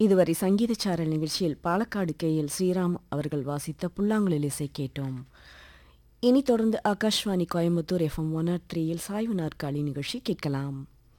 இதுவரை சங்கீதச்சாரல் நிகழ்ச்சியில் Palakkad K L Sriram அவர்கள் வாசித்த புல்லாங்குழல் இசை கேட்டோம் இனி தொடர்ந்து Akashvani Coimbatore FM one eight த்ரீயில் சாய்வு நாற்காலி நிகழ்ச்சி கேட்கலாம்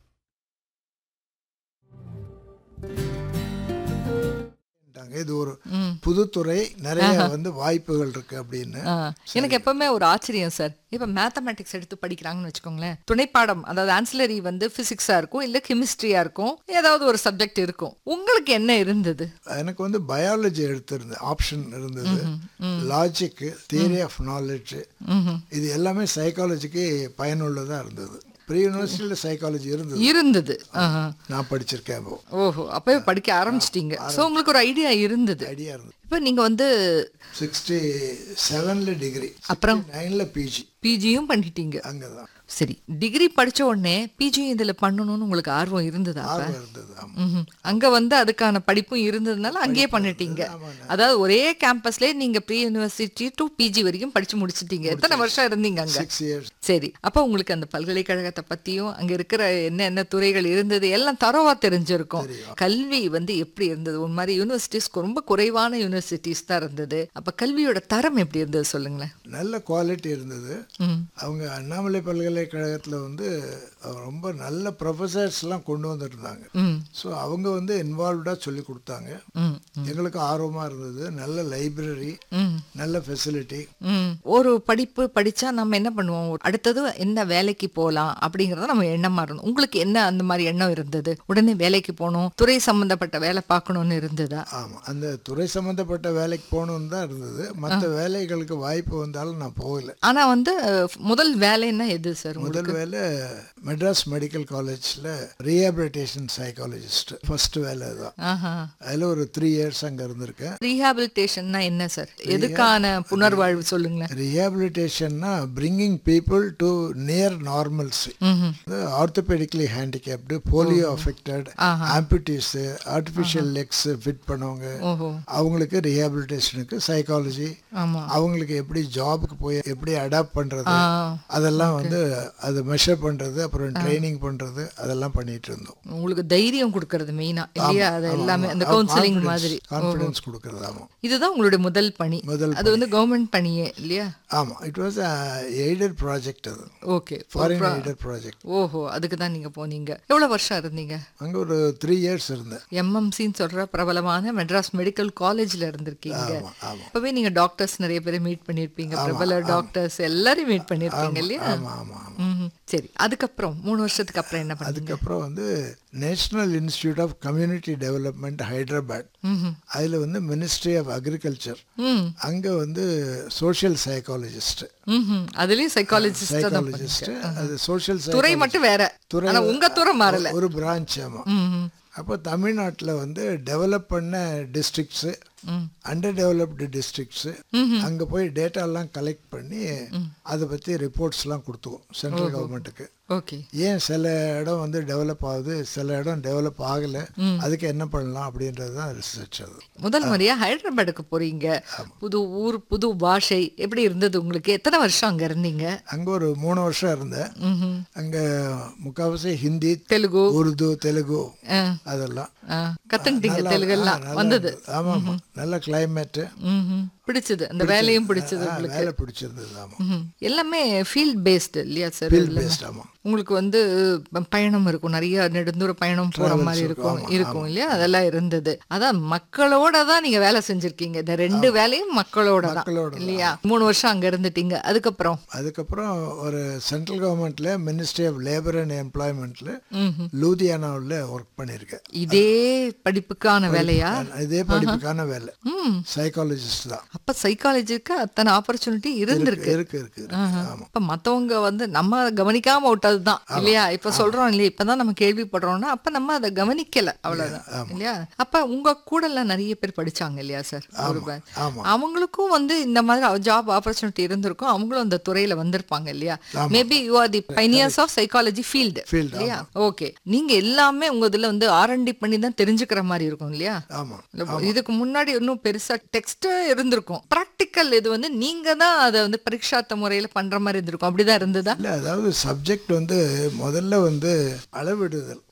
ட்டாங்க. இது ஒரு புதுத்துறை நிறைய வந்து வாய்ப்புகள் இருக்கு அப்படின்னு ஆ, எனக்கு எப்பவுமே ஒரு ஆச்சரியம் சார் இப்ப மேத்தமேட்டிக்ஸ் எடுத்து படிக்கிறாங்கன்னு வச்சுக்கோங்களேன் துணைப்பாடம் அதாவது ஆன்சிலரி வந்து பிசிக்ஸா இருக்கும் இல்ல கெமிஸ்ட்ரியா இருக்கும் ஏதாவது ஒரு சப்ஜெக்ட் இருக்கும் உங்களுக்கு என்ன இருந்தது எனக்கு வந்து பயாலஜி எடுத்திருந்தது ஆப்ஷன் இருந்தது லாஜிக்கு தியரி ஆஃப் நாலேஜ் இது எல்லாமே சைக்காலஜிக்கு பயனுள்ளதா இருந்தது ப்ரீ யூனிவர்சிட்டியில் சைக்காலஜி இருந்தது இருந்தது ஆஹா. நான் படிச்சிருக்கேன் இப்போ ஓஹோ அப்பவே படிக்க ஆரம்பிச்சிட்டீங்க சோ உங்களுக்கு ஒரு ஐடியா இருந்தது ஐடியா இருந்தது இப்ப நீங்க வந்து சிக்ஸ்டி செவனில் டிகிரி அப்புறம்? நைனில் பிஜி பிஜியும் பண்ணிட்டீங்க அங்கே தான் சரி டிகிரி படிச்ச உடனே பிஜியும் இதுல பண்ணணும்னு உங்களுக்கு ஆர்வம் இருந்ததா அப்ப? ஆர்வம் இருந்தது ஆமாம் ம்ஹும். அங்க வந்து அதுக்கான படிப்பும் இருந்ததுனால அங்கேயே பண்ணிட்டீங்க அதாவது ஒரே கேம்பஸ்லயே நீங்க ப்ரீ யூனிவர்சிட்டி டு பிஜி வரைக்கும் படிச்சு முடிச்சிட்டீங்க எத்தனை வருஷம் இருந்தீங்க அங்க சிக்ஸ் இயர்ஸ் சரி அப்ப உங்களுக்கு அந்த பல்கலைக்கழகத்தை பத்தியும் அங்க இருக்கிற என்ன என்ன துறைகள் இருந்தது எல்லாம் தரவா தெரிஞ்சிருக்கும் கல்வி வந்து எப்படி இருந்தது ஒரு மாதிரி யூனிவர்சிட்டிஸ் ரொம்ப குறைவான யூனிவர்சிட்டிஸ் தான் இருந்தது அப்ப கல்வியோட தரம் எப்படி இருந்தது சொல்லுங்களேன் நல்ல குவாலிட்டி இருந்தது ம். அவங்க அண்ணாமலை பல்கலைக்கழகத்தில் வந்து அஹ், ரொம்ப நல்ல ப்ரொஃபஸர்ஸ்லாம் கொண்டு வந்துருந்தாங்க ம் ஸோ அவங்க வந்து இன்வால்வ்டாக சொல்லி கொடுத்தாங்க ம் எங்களுக்கு ஆர்வமாக இருந்தது நல்ல லைப்ரரி ம் நல்ல ஃபெசிலிட்டி ம். ஒரு படிப்பு படிச்சா நம்ம என்ன பண்ணுவோம் அடுத்தது என்ன வேலைக்கு போகலாம் அப்படிங்கறத நம்ம எண்ணமா இருந்தோம் உங்களுக்கு என்ன அந்த மாதிரி எண்ணம் இருந்தது உடனே வேலைக்கு போகணும் துறை சம்பந்தப்பட்ட வேலை பார்க்கணும்னு இருந்ததா ஆமாம் அந்த துறை சம்மந்தப்பட்ட வேலைக்கு போகணுன்னு தான் இருந்தது மற்ற வேலைகளுக்கு வாய்ப்பு வந்தாலும் நான் போகல ஆனா வந்து அஹ், முதல் வேலைன்னா எது சார் முதல் வேலை மெட்ராஸ் மெடிக்கல் காலேஜில் ரீஹாபிலிட்டேஷன் சைக்காலஜிஸ்ட் ஃபர்ஸ்ட் வேலை தான் ஆஹா அதில் ஒரு த்ரீ இயர்ஸ் அங்கே இருந்திருக்கேன் ரீஹாபிலிட்டேஷன்னா என்ன சார் எதுக்கான புனர்வாழ்வு சொல்லுங்களேன் ரீஹாபிலிட்டேஷன்னா bringing people to near normalcy ம்ஹும். Orthopedically handicapped polio affected amputees artificial legs fit பண்ணவங்க ஓஹோ அவங்களுக்கு ரீஹாபிலிட்டேஷனுக்கு சைக்காலஜி ஆமா அவங்களுக்கு எப்படி ஜாபுக்கு போய் எப்படி அடாப்ட் பண்றது ஆ. அதெல்லாம் வந்து அது மெஷர் பண்றது அப்புறம் ட்ரைனிங் பண்றது அதெல்லாம் பண்ணிட்டு இருந்தோம் உங்களுக்கு தைரியம் கொடுக்கறது மெயினா இல்லையா அது எல்லாமே அந்த கவுன்சிலிங் மாதிரி கான்ஃபிடன்ஸ் கொடுக்கறது ஆமாம் இதுதான் உங்களுடைய முதல் பணி முதல் அது வந்து கவர்மெண்ட் பணியே இல்லையா ஆமாம் இட் வாஸ் எய்டட் ப்ராஜெக்ட் அது ஓகே ஃபாரின் எய்டட் ப்ராஜெக்ட் ஓஹோ அதுக்கு தான் நீங்க போனீங்க எவ்வளவு வருஷம் இருந்தீங்க அங்கே ஒரு த்ரீ இயர்ஸ் இருந்தேன் எம்எம்சின்னு சொல்ற பிரபலமான மெட்ராஸ் மெடிக்கல் காலேஜ்ல இருந்திருக்கீங்க ஆமாம் ஆமாம் அப்பவே நீங்க டாக்டர்ஸ் நிறைய பேரை மீட் பண்ணிருப்பீங்க பிரபல டாக்டர்ஸ் எல்லாரையும் மீட் பண்ணிருப்பீங்க இல்லையா ஆமாம் ஆமாம் ஆமாம் ம்ஹும். சரி அதுக்கப்புறம் மூணு வருஷத்துக்கு அப்புறம் என்ன பண்ணீங்க அதுக்கப்புறம் வந்து national institute of community development Hyderabad ம்ஹும். அதில் வந்து மினிஸ்ட்ரி ஆஃப் அக்ரிகல்ச்சர் ம் அங்கே வந்து சோஷியல் சைக்காலஜிஸ்ட் ம்ஹும். அதுலயும் சைக்காலஜிஸ்ட் தான் சைக்காலஜிஸ்ட் அது சோஷியல் துறை மட்டும் வேற துறை ஆனா உங்க துறை மாறல ஒரு பிரான்ச் ஆமாம் ம்ஹும். அப்போ தமிழ்நாட்டில் வந்து டெவலப் பண்ண டிஸ்ட்ரிக்ட்ஸு அண்டர் டெவலப்டு டிஸ்ட்ரிக்ட்ஸு அங்கே போய் டேட்டாலாம் கலெக்ட் பண்ணி அதை பற்றி ரிப்போர்ட்ஸ்லாம் கொடுத்துவோம் சென்ட்ரல் கவர்மெண்ட்டுக்கு ஓகே ஏன் சில இடம் வந்து டெவலப் ஆகுது சில இடம் டெவலப் ஆகலை அதுக்கு என்ன பண்ணலாம் அப்படின்றது தான் ரிசர்ச் அது முதல் முறையா ஹைதராபாத்துக்கு போறீங்க புது ஊர் புது பாஷை எப்படி இருந்தது உங்களுக்கு எத்தனை வருஷம் அங்க இருந்தீங்க அங்கே ஒரு மூணு வருஷம் இருந்தேன் ம்ஹும். அங்கே முக்கால்வாசி ஹிந்தி தெலுங்கு உருது தெலுங்கு ஆ, அதெல்லாம் ஆ, கத்துக்கிட்டீங்க நல்லா- தெலுங்கு எல்லாம் ஆ, நல்லா வந்தது இருந்தது. ஆமா ஆமா நல்ல கிளைமேட்டு ம்ஹும். பிடிச்சது அந்த வேலையும் பிடிச்சது உங்களுக்கு வேலை பிடிச்சிருந்தது ஆமா ம்ஹும். எல்லாமே ஃபீல்ட் பேஸ்டு இல்லையா சார் ஃபீல்ட் பேஸ்ட் ஆமா உங்களுக்கு வந்து ப- பயணம் இருக்கும் நிறைய நெடுந்தூர பயணம் போற மாதிரி இருக்கும் இருக்கும் இல்லையா அதெல்லாம் இருந்தது அதான் மக்களோட தான் நீங்க வேலை செஞ்சிருக்கீங்க இந்த ரெண்டு வேலையும் மக்களோட தான் மக்களோட இல்லையா மூணு வருஷம் அங்க இருந்துட்டீங்க அதுக்கப்புறம் அதுக்கப்புறம் ஒரு சென்ட்ரல் கவர்மெண்ட்ல மினிஸ்ட்ரி ஆஃப் லேபர் அண்ட் எம்ப்ளாய்மெண்ட்ல லூதியானாவில் ஒர்க் பண்ணியிருக்கேன் இதே படிப்புக்கான வேலையா இதே படிப்புக்கான வேலை ம் சைக்காலஜிஸ்ட் தான் அப்ப சைக்காலஜிக்கு அத்தனை ஆப்பர்ச்சுனிட்டி இருந்திருக்கு இருக்கு இருக்கு இருக்கு ஆமா இப்ப மத்தவங்க வந்து நம்ம கவனிக்காம விட்டதுதான் இல்லையா இப்ப சொல்றோம் இல்லையா இப்பதான் நம்ம கேள்விப்படுறோம்னா அப்ப நம்ம அதை கவனிக்கல அவ்வளவுதான் இல்லையா அப்ப உங்க கூட எல்லாம் நிறைய பேர் படிச்சாங்க இல்லையா சார் ஒரு batch. ஆமா அவங்களுக்கும் வந்து இந்த மாதிரி ஜாப் ஆப்பர்ச்சுனிட்டி இருந்திருக்கும் அவங்களும் அந்த துறையில வந்திருப்பாங்க இல்லையா maybe you are the pioneers of psychology field Field, இல்லையா ஓகே நீங்க எல்லாமே உங்க இதுல வந்து ஆர்என்டி பண்ணி தான் தெரிஞ்சுக்கிற மாதிரி இருக்கும் இல்லையா ஆமா இல்ல, இதுக்கு முன்னாடி இன்னும் பெருசா டெக்ஸ்ட் இருந்திருக்கும் ப்ராக்டிக்கல் இது வந்து நீங்க தான் அதை வந்து பரீட்சாத்த முறையில பண்ற மாதிரி இருந்திருக்கும் அப்படிதான் இருந்ததா இல்ல அதாவது சப்ஜெக்ட் வந்து முதல்ல வந்து அளவிடுதல்